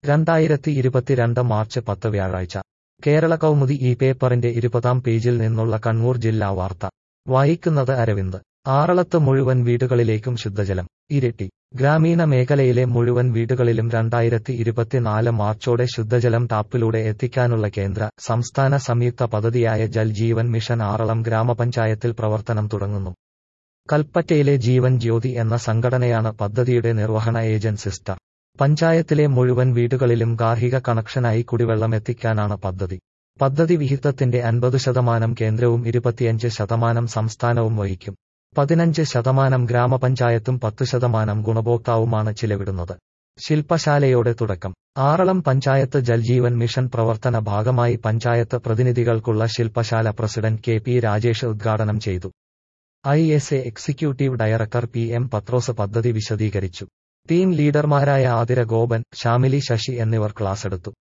രണ്ടായിരത്തി ഇരുപത്തിരണ്ട് മാർച്ച് പത്ത് വ്യാഴാഴ്ച കേരള കൗമുദി ഈ പേപ്പറിന്റെ ഇരുപതാം പേജിൽ നിന്നുള്ള കണ്ണൂർ ജില്ലാ വാർത്ത വായിക്കുന്നത് അരവിന്ദ് ആറളത്ത് മുഴുവൻ വീടുകളിലേക്കും ശുദ്ധജലം ഇരട്ടി ഗ്രാമീണ മേഖലയിലെ മുഴുവൻ വീടുകളിലും രണ്ടായിരത്തി ഇരുപത്തിനാല് മാർച്ചോടെ ശുദ്ധജലം ടാപ്പിലൂടെ എത്തിക്കാനുള്ള കേന്ദ്ര സംസ്ഥാന സംയുക്ത പദ്ധതിയായ ജൽ ജീവൻ മിഷൻ ആറളം ഗ്രാമപഞ്ചായത്തിൽ പ്രവർത്തനം തുടങ്ങുന്നു കൽപ്പറ്റയിലെ ജീവൻ ജ്യോതി എന്ന സംഘടനയാണ് പദ്ധതിയുടെ നിർവഹണ ഏജൻസിസ്റ്റർ പഞ്ചായത്തിലെ മുഴുവൻ വീടുകളിലും ഗാർഹിക കണക്ഷനായി കുടിവെള്ളം എത്തിക്കാനാണ് പദ്ധതി പദ്ധതി വിഹിതത്തിന്റെ അൻപത് ശതമാനം കേന്ദ്രവും ഇരുപത്തിയഞ്ച് ശതമാനം സംസ്ഥാനവും വഹിക്കും പതിനഞ്ച് ശതമാനം ഗ്രാമപഞ്ചായത്തും പത്ത് ശതമാനം ഗുണഭോക്താവുമാണ് ചിലവിടുന്നത് ശില്പശാലയോടെ തുടക്കം ആറളം പഞ്ചായത്ത് ജൽജീവൻ മിഷൻ പ്രവർത്തന ഭാഗമായി പഞ്ചായത്ത് പ്രതിനിധികൾക്കുള്ള ശില്പശാല പ്രസിഡന്റ് കെ പി രാജേഷ് ഉദ്ഘാടനം ചെയ്തു I S A executive director P M Pathros പദ്ധതി വിശദീകരിച്ചു ടീം ലീഡർമാരായ ആതിര ഗോപൻ ശ്യാമിലി ശശി എന്നിവർ ക്ലാസെടുത്തു